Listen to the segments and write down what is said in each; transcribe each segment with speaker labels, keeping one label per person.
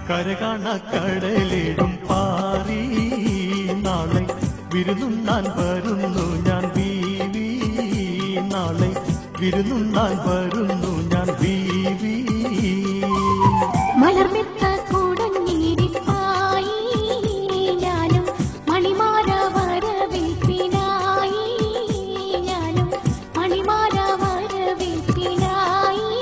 Speaker 1: കരകാണ കടലിടും പാറി നാളെ വിരുന്നുണ്ണാൻ വരുന്നു ഞാൻ ബീവി നാളെ വിരുന്നുണ്ണാൻ വരുന്നു ഞാൻ ബീവി
Speaker 2: മലർമെത്ത കൂടഞ്ഞിരിപ്പായി ഞാനും മണിമാല വരവേൽപ്പിനായി ഞാനും മണിമാല വരവേൽപ്പിനായി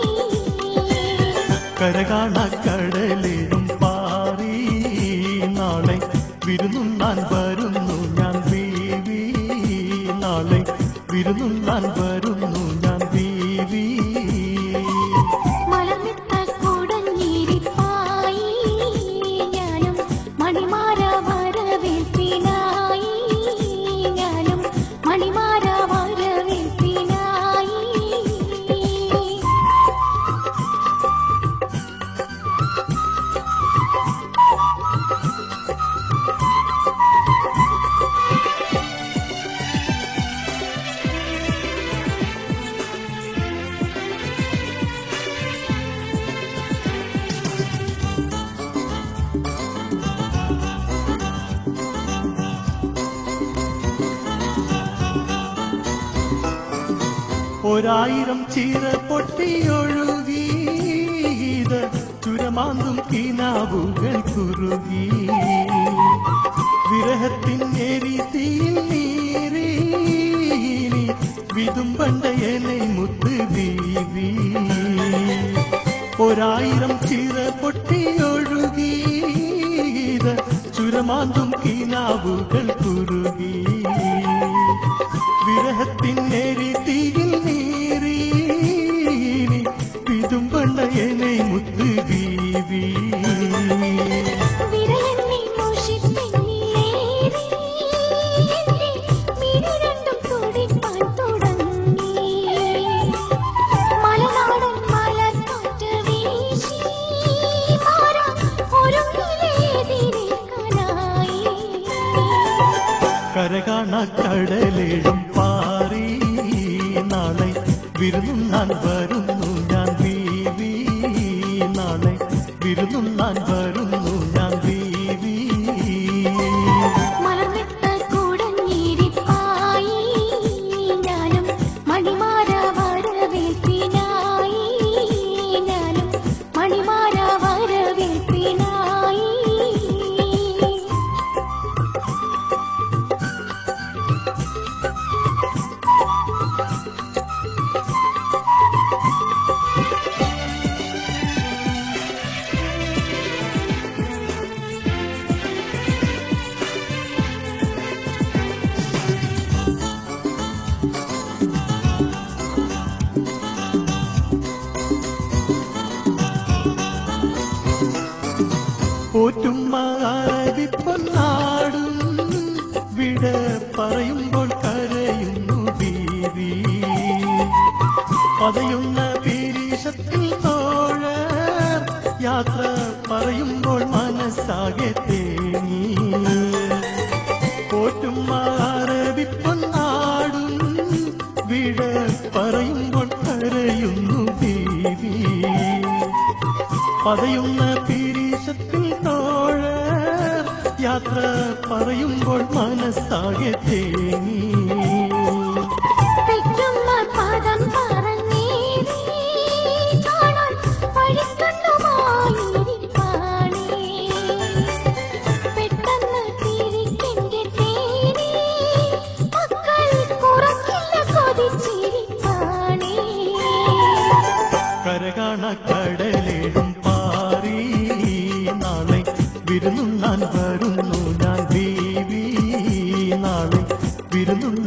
Speaker 1: കരകാണ കടലിടും പാറി നാളെ വിരുന്നുണ്ണാൻ വരുന്നു ഞാൻ ബീവി നാളെ വിരുന്നുണ്ണാൻ വരുന്നു ഞാൻ ബീവി
Speaker 2: മലർമെത്ത കൂടഞ്ഞിരിപ്പായി ഞാനും മണിമാല വരവേൽപ്പിനായി ഞാനും മണിമാല വരവേൽപ്പിനായി
Speaker 1: ഒരായിരം ചീര പൊട്ടിയൊഴുകി ഇത് ചുരമാന്തും കിനാവുകൾ കുറുകി വിരഹത്തിൻ എരിതീയിൽ നീറി വിതുമ്പണ്ട എന്നെ മുത്ത് ദീവി ഒരായിരം ചീര പൊട്ടിയൊഴുകി ഇത് ചുരമാന്തും കിനാവുകൾ കുറുകി വിരഹത്തിൻ എരിതീയിൽ നീറി വിതുമ്പണ്ട എന്നെ മുത്ത് ദീവി
Speaker 2: വിരലെണ്ണി മോഷിപ്പെണ്ണിലേറി എന്റെ മിഴി രണ്ടും തുടിപ്പാൻ തുടങ്ങി മലനാടൻ മലക്കാറ്റ് വീശി മാറാൻ ഒരുങ്ങിലേതിരേക്കാനായി
Speaker 1: കരകാണ കടലിടും പാറി നാളെ വിരുന്നുണ്ണാൻ വരുന്നു ഞാൻ ബീവി നാളെ വിരുന്നുണ്ണാൻ വരുന്നു ഞാൻ ബീവി
Speaker 2: മലർമെത്ത കൂടഞ്ഞിരിപ്പായി ഞാനും മണിമാല വരവേൽപ്പിനായി ഞാനും മണിമാല വരവേൽപ്പിനായി
Speaker 1: പോറ്റും മാറവി പൊന്നാടും വിട പറയുമ്പോൾ കരയുന്നു ബീവി പതയുന്ന പീരീഷത്തിൽ തോഴ യാത്ര പറയുമ്പോൾ മനസ്സാകെ തേങ്ങി പോറ്റും മാറവി പൊന്നാടും വിട പറയുമ്പോൾ കരയുന്നു ബീവി പതയുന്ന പീരീഷത്തിൽ തോഴ യാത്ര പറയുമ്പോൾ മനസ്സാകെ തേങ്ങി
Speaker 2: പെറ്റുമ്മ പദം പറഞ്ഞേറി കാണാൻ വഴിക്കണ്ണുമായിരിപ്പാണേ. പെട്ടെന്ന് തിരിക്കെന്റെ തേനേ, മക്കൾ കുറക്കില്ല കൊതിച്ചിരിപ്പാണേ.
Speaker 1: കരകാണ കടലിടും പാറി നാളെ വിരുന്നുണ്ണാൻ വരുന്നു ഞാൻ ബീവി നാളെ വിരുന്നുണ്ണാൻ